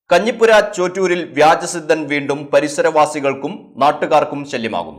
കഞ്ഞിപ്പുര ചോറ്റൂരിൽ വ്യാജസിദ്ധൻ വീണ്ടും പരിസരവാസികൾക്കും നാട്ടുകാർക്കും ശല്യമാകുന്നു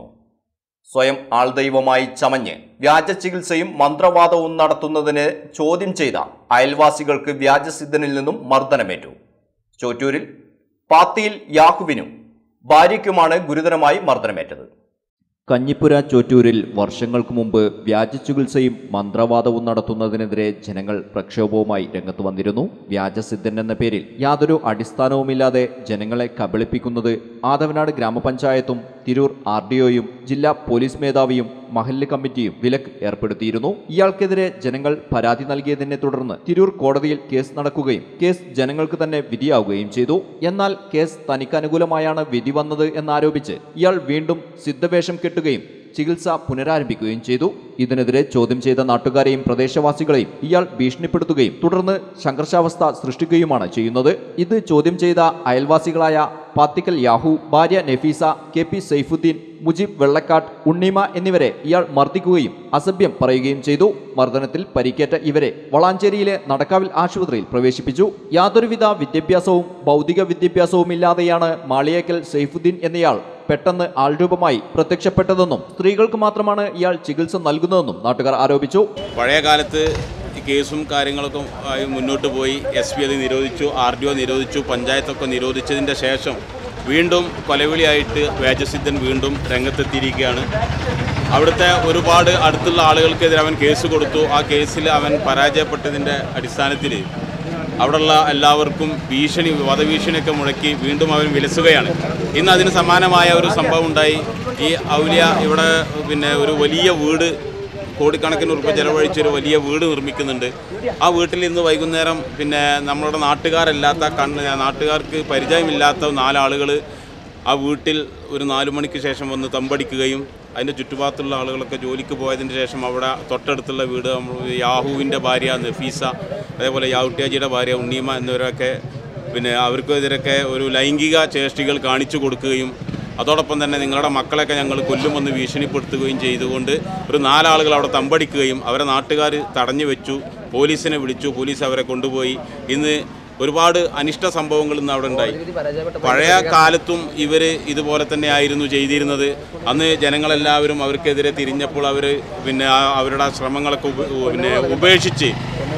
സ്വയം ആൾദൈവമായി ചമഞ്ഞ് വ്യാജ ചികിത്സയും മന്ത്രവാദവും നടത്തുന്നതിന് ചോദ്യം ചെയ്ത അയൽവാസികൾക്ക് വ്യാജസിദ്ധനിൽ നിന്നും മർദ്ദനമേറ്റു ചോറ്റൂരിൽ പാത്തിയിൽ യാഹുവിനും ഭാര്യയ്ക്കുമാണ് ഗുരുതരമായി മർദ്ദനമേറ്റത് കഞ്ഞിപ്പുര ചോറ്റൂരിൽ വർഷങ്ങൾക്ക് മുമ്പ് വ്യാജ ചികിത്സയും മന്ത്രവാദവും നടത്തുന്നതിനെതിരെ ജനങ്ങൾ പ്രക്ഷോഭവുമായി രംഗത്ത് വന്നിരുന്നു വ്യാജസിദ്ധൻ എന്ന പേരിൽ യാതൊരു അടിസ്ഥാനവുമില്ലാതെ ജനങ്ങളെ കബളിപ്പിക്കുന്നത് ആദവനാട് ഗ്രാമപഞ്ചായത്തും തിരൂർ ആർ ഡി ഒയും ജില്ലാ പോലീസ് മേധാവിയും മഹല്ല് കമ്മിറ്റിയും വിലക്ക് ഏർപ്പെടുത്തിയിരുന്നു ഇയാൾക്കെതിരെ ജനങ്ങൾ പരാതി നൽകിയതിനെ തുടർന്ന് തിരൂർ കോടതിയിൽ കേസ് നടക്കുകയും കേസ് ജനങ്ങൾക്ക് തന്നെ വിധിയാവുകയും ചെയ്തു എന്നാൽ കേസ് തനിക്ക് അനുകൂലമായാണ് വിധി വന്നത് എന്നാരോപിച്ച് ഇയാൾ വീണ്ടും സിദ്ധവേഷം കെട്ടുകയും ചികിത്സ പുനരാരംഭിക്കുകയും ചെയ്തു ഇതിനെതിരെ ചോദ്യം ചെയ്ത നാട്ടുകാരെയും പ്രദേശവാസികളെയും ഇയാൾ ഭീഷണിപ്പെടുത്തുകയും തുടർന്ന് സംഘർഷാവസ്ഥ സൃഷ്ടിക്കുകയുമാണ് ചെയ്യുന്നത് ഇത് ചോദ്യം ചെയ്ത അയൽവാസികളായ പാത്തിക്കൽ യാഹു ഭാര്യ നഫീസ കെ പി സൈഫുദ്ദീൻ മുജീബ് വെള്ളക്കാട്ട് ഉണ്ണീമ എന്നിവരെ ഇയാൾ മർദ്ദിക്കുകയും അസഭ്യം പറയുകയും ചെയ്തു മർദ്ദനത്തിൽ പരിക്കേറ്റ ഇവരെ വളാഞ്ചേരിയിലെ നടക്കാവിൽ ആശുപത്രിയിൽ പ്രവേശിപ്പിച്ചു യാതൊരുവിധ വിദ്യാഭ്യാസവും ഭൗതിക വിദ്യാഭ്യാസവും ഇല്ലാതെയാണ് മാളിയേക്കൽ സൈഫുദ്ദീൻ എന്നയാൾ പെട്ടെന്ന് ആൾരൂപമായി പ്രത്യക്ഷപ്പെട്ടതെന്നും സ്ത്രീകൾക്ക് മാത്രമാണ് ഇയാൾ ചികിത്സ നൽകുന്നതെന്നും നാട്ടുകാർ ആരോപിച്ചു പഴയ കാലത്ത് ഈ കേസും കാര്യങ്ങളൊക്കെ ആയി മുന്നോട്ട് പോയി എസ് പി അത് നിരോധിച്ചു ആർ ഡി ഒ നിരോധിച്ചു പഞ്ചായത്തൊക്കെ നിരോധിച്ചതിൻ്റെ ശേഷം വീണ്ടും കൊലവിളിയായിട്ട് വേജസിദ്ധൻ വീണ്ടും രംഗത്തെത്തിയിരിക്കുകയാണ് അവിടുത്തെ ഒരുപാട് അടുത്തുള്ള ആളുകൾക്കെതിരെ അവൻ കേസ് കൊടുത്തു ആ കേസിൽ അവൻ പരാജയപ്പെട്ടതിൻ്റെ അടിസ്ഥാനത്തിൽ അവിടെയുള്ള എല്ലാവർക്കും ഭീഷണി വധഭീഷണിയൊക്കെ മുഴക്കി വീണ്ടും അവൻ വിലസുകയാണ് ഇന്ന് അതിന് സമാനമായ ഒരു സംഭവം ഉണ്ടായി ഈ ഔലിയ ഇവിടെ പിന്നെ ഒരു വലിയ വീട് കോടിക്കണക്കിന് ഉറുപ്പ ചെലവഴിച്ചൊരു വലിയ വീട് നിർമ്മിക്കുന്നുണ്ട് ആ വീട്ടിൽ ഇന്ന് വൈകുന്നേരം പിന്നെ നമ്മളുടെ നാട്ടുകാരല്ലാത്ത കണ്ണ് നാട്ടുകാർക്ക് പരിചയമില്ലാത്ത നാലാളുകൾ ആ വീട്ടിൽ ഒരു നാലു മണിക്ക് ശേഷം വന്ന് തമ്പടിക്കുകയും അതിൻ്റെ ചുറ്റുഭാഗത്തുള്ള ആളുകളൊക്കെ ജോലിക്ക് പോയതിന് ശേഷം അവിടെ തൊട്ടടുത്തുള്ള വീട് നമ്മൾ യാഹുവിൻ്റെ ഭാര്യ നഫീസ അതേപോലെ യാവുട്ടിയാജിയുടെ ഭാര്യ ഉണ്ണീമ എന്നിവരൊക്കെ പിന്നെ അവർക്കെതിരൊക്കെ ഒരു ലൈംഗിക ചേഷ്ടികൾ കാണിച്ചു കൊടുക്കുകയും അതോടൊപ്പം തന്നെ നിങ്ങളുടെ മക്കളെയൊക്കെ ഞങ്ങൾ കൊല്ലുമെന്ന് ഭീഷണിപ്പെടുത്തുകയും ചെയ്തുകൊണ്ട് ഒരു നാലാളുകൾ അവിടെ തമ്പടിക്കുകയും അവരെ നാട്ടുകാർ തടഞ്ഞു വെച്ചു പോലീസിനെ വിളിച്ചു പോലീസ് അവരെ കൊണ്ടുപോയി ഇന്ന് ഒരുപാട് അനിഷ്ട സംഭവങ്ങൾ ഇന്ന് അവിടെ ഉണ്ടായി പഴയ കാലത്തും ഇവർ ഇതുപോലെ തന്നെ ആയിരുന്നു ചെയ്തിരുന്നത് അന്ന് ജനങ്ങളെല്ലാവരും അവർക്കെതിരെ തിരിഞ്ഞപ്പോൾ അവർ പിന്നെ ആ- അവരുടെ ശ്രമങ്ങളൊക്കെ ഉപ- പിന്നെ ഉപേക്ഷിച്ച്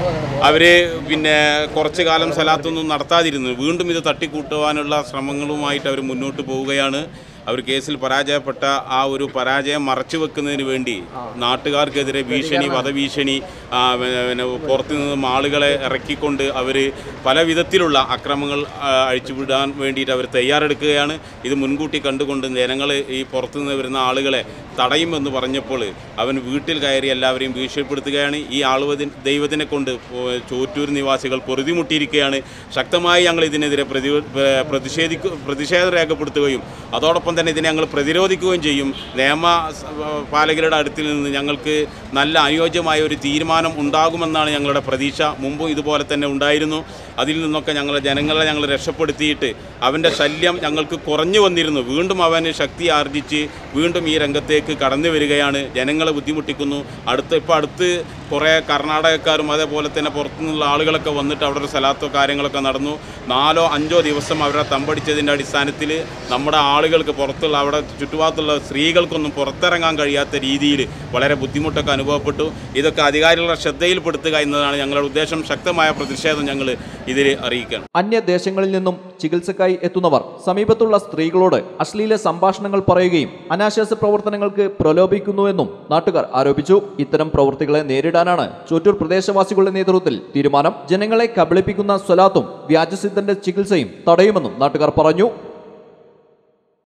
അവർ പിന്നെ കുറച്ച് കാലം സ്ഥലത്തൊന്നും നടത്താതിരുന്നു വീണ്ടും ഇത് തട്ടിക്കൂട്ടുവാനുള്ള ശ്രമങ്ങളുമായിട്ട് അവർ മുന്നോട്ട് പോവുകയാണ് അവർ കേസിൽ പരാജയപ്പെട്ട ആ ഒരു പരാജയം മറച്ചു വെക്കുന്നതിന് വേണ്ടി നാട്ടുകാർക്കെതിരെ ഭീഷണി വധഭീഷണി ആ, പിന്നെ പുറത്തു നിന്നും ആളുകളെ ഇറക്കിക്കൊണ്ട് അവർ പല വിധത്തിലുള്ള അക്രമങ്ങൾ ആ, അഴിച്ചുവിടാൻ വേണ്ടിയിട്ട് അവർ തയ്യാറെടുക്കുകയാണ് ഇത് മുൻകൂട്ടി കണ്ടുകൊണ്ട് ജനങ്ങൾ ഈ പുറത്തുനിന്ന് വരുന്ന ആളുകളെ തടയുമെന്ന് പറഞ്ഞപ്പോൾ അവൻ വീട്ടിൽ കയറി എല്ലാവരെയും ഭീഷണിപ്പെടുത്തുകയാണ് ഈ ആളുവതി ദൈവത്തിനെ കൊണ്ട് പോ- ചോറ്റൂർ നിവാസികൾ പൊറുതിമുട്ടിയിരിക്കുകയാണ് ശക്തമായി ഞങ്ങൾ ഇതിനെതിരെ പ്രതി പ്ര- പ്രതിഷേധിക്കു പ്രതിഷേധം രേഖപ്പെടുത്തുകയും അതോടൊപ്പം തന്നെ ഇതിനെ ഞങ്ങൾ പ്രതിരോധിക്കുകയും ചെയ്യും നിയമ സ- പാലകരുടെ അടുത്തിൽ നിന്ന് ഞങ്ങൾക്ക് നല്ല അനുയോജ്യമായ ഒരു തീരുമാനം ഉണ്ടാകുമെന്നാണ് ഞങ്ങളുടെ പ്രതീക്ഷ മുമ്പും ഇതുപോലെ തന്നെ ഉണ്ടായിരുന്നു അതിൽ നിന്നൊക്കെ ഞങ്ങൾ ജനങ്ങളെ ഞങ്ങൾ രക്ഷപ്പെടുത്തിയിട്ട് അവൻ്റെ ശല്യം ഞങ്ങൾക്ക് കുറഞ്ഞു വന്നിരുന്നു വീണ്ടും അവന് ശക്തി ആർജിച്ച് വീണ്ടും ഈ രംഗത്തേക്ക് കടന്നു വരികയാണ് ജനങ്ങളെ ബുദ്ധിമുട്ടിക്കുന്നു അടുത്ത് ഇപ്പോൾ അടുത്ത് കുറേ കർണാടകക്കാരും അതേപോലെ തന്നെ പുറത്തുനിന്നുള്ള ആളുകളൊക്കെ വന്നിട്ട് അവിടെ ഒരു സ്ഥലത്തോ കാര്യങ്ങളൊക്കെ നടന്നു നാലോ അഞ്ചോ ദിവസം അവരെ തമ്പടിച്ചതിൻ്റെ അടിസ്ഥാനത്തിൽ നമ്മുടെ ആളുകൾക്ക് പുറത്തുള്ള അവിടെ ചുറ്റുഭാഗത്തുള്ള സ്ത്രീകൾക്കൊന്നും പുറത്തിറങ്ങാൻ കഴിയാത്ത രീതിയിൽ വളരെ ബുദ്ധിമുട്ടൊക്കെ അനുഭവപ്പെട്ടു ഇതൊക്കെ അധികാരികളുടെ ശ്രദ്ധയിൽപ്പെടുത്തുക എന്നതാണ് ഞങ്ങളുടെ ഉദ്ദേശം ശക്തമായ പ്രതിഷേധം ഞങ്ങൾ ഇതിൽ അറിയിക്കുകയാണ് അന്യദേശങ്ങളിൽ നിന്നും ചികിത്സക്കായി എത്തുന്നവർ സമീപത്തുള്ള സ്ത്രീകളോട് അശ്ലീല സംഭാഷണങ്ങൾ പറയുകയും അനാശാസ്യ പ്രവർത്തനങ്ങൾക്ക് പ്രലോഭിക്കുന്നുവെന്നും നാട്ടുകാർ ആരോപിച്ചു ഇത്തരം പ്രവൃത്തികളെ നേരിടാനാണ് ചോറ്റൂർ പ്രദേശവാസികളുടെ നേതൃത്വത്തിൽ തീരുമാനം ജനങ്ങളെ കബളിപ്പിക്കുന്ന സ്വലാത്തും വ്യാജസിദ്ധന്റെ ചികിത്സയും തടയുമെന്നും നാട്ടുകാർ പറഞ്ഞു